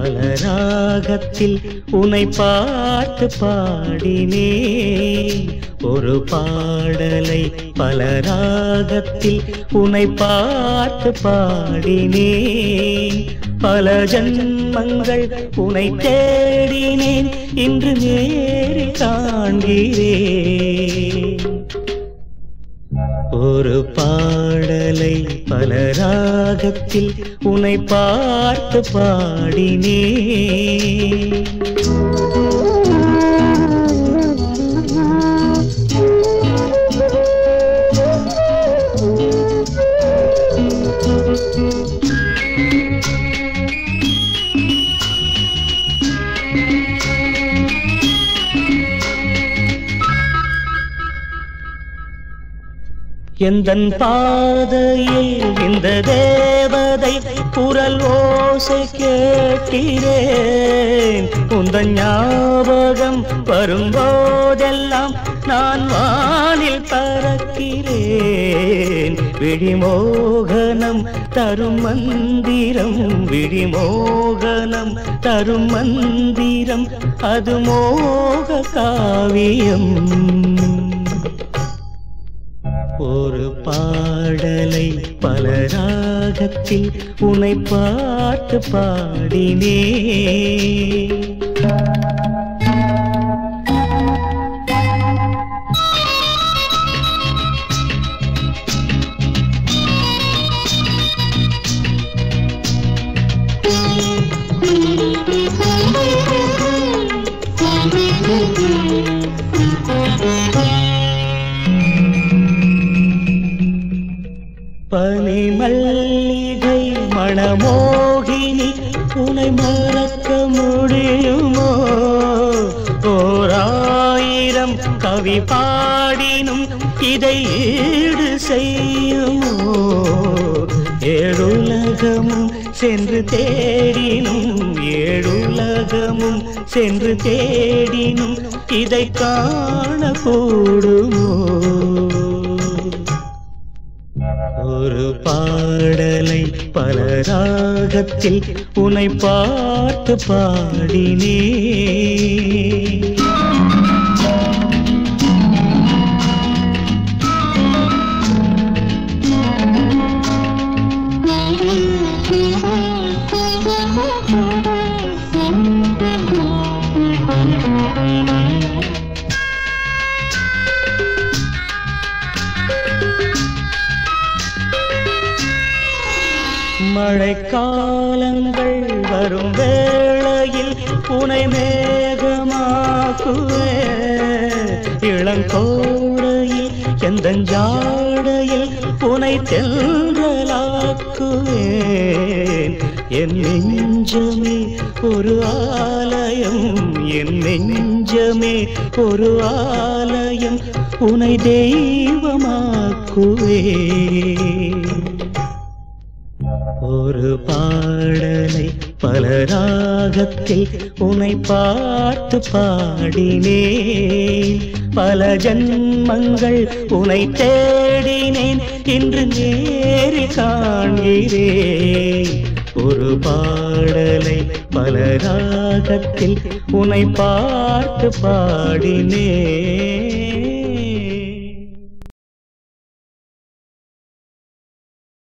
பல ராகத்தில் உனை பார்த்து பாடினே ஒரு பாடலை பல ராகத்தில் உனை பார்த்து பாடினே பல ஜன்மங்கள் உனை தேடினேன் இன்று நேரில் காண்கிறேன் ஒரு பாடலை பல ராகத்தில் உனை பார்த்து பாடினே எந்தன் பாதையில் இந்த தேவதை குரல் ஓசை கேட்கிறேன் உந்தன் ஞாபகம் வரும்போதெல்லாம் நான் வானில் பறக்கிறேன் விழிமோகனம் தரும் மந்திரம் விழிமோகனம் தரும் மந்திரம் அது மோக காவியம் ஒரு பாடலை பல ராகத்தில் உனை பார்த்து பாடினே பனி மல்லிகை மணமோகினி உனை மறக்க முடியுமோ ஓராயிரம் கவி பாடினும் இதை ஈடு செய்யுமோ ஏழுலகமும் சென்று தேடினும் ஏழுலகமும் சென்று தேடினும் இதை காணக்கூடுமோ ஒரு பாடலை பல ராகத்தில் உனை பார்த்து பாடினே மழைக்காலங்கள் வரும் வேளையில் புனை மேகமாக்குவே இளங்கோடையில் எந்த ஜாடையில் புனை தென்றலாக்குவேன் என் நெஞ்சமே ஒரு ஆலயம் என் நெஞ்சமே ஒரு ஆலயம் உனை தெய்வமாக்குவேன் ஒரு பாடலை பல ராகத்தில் உனை பார்த்து பாடினேன் பல ஜன்மங்கள் உனை தேடினேன் இன்று நேரில் காண்கிறேன் ஒரு பாடலை பல ராகத்தில் உனை பார்த்து பாடினேன்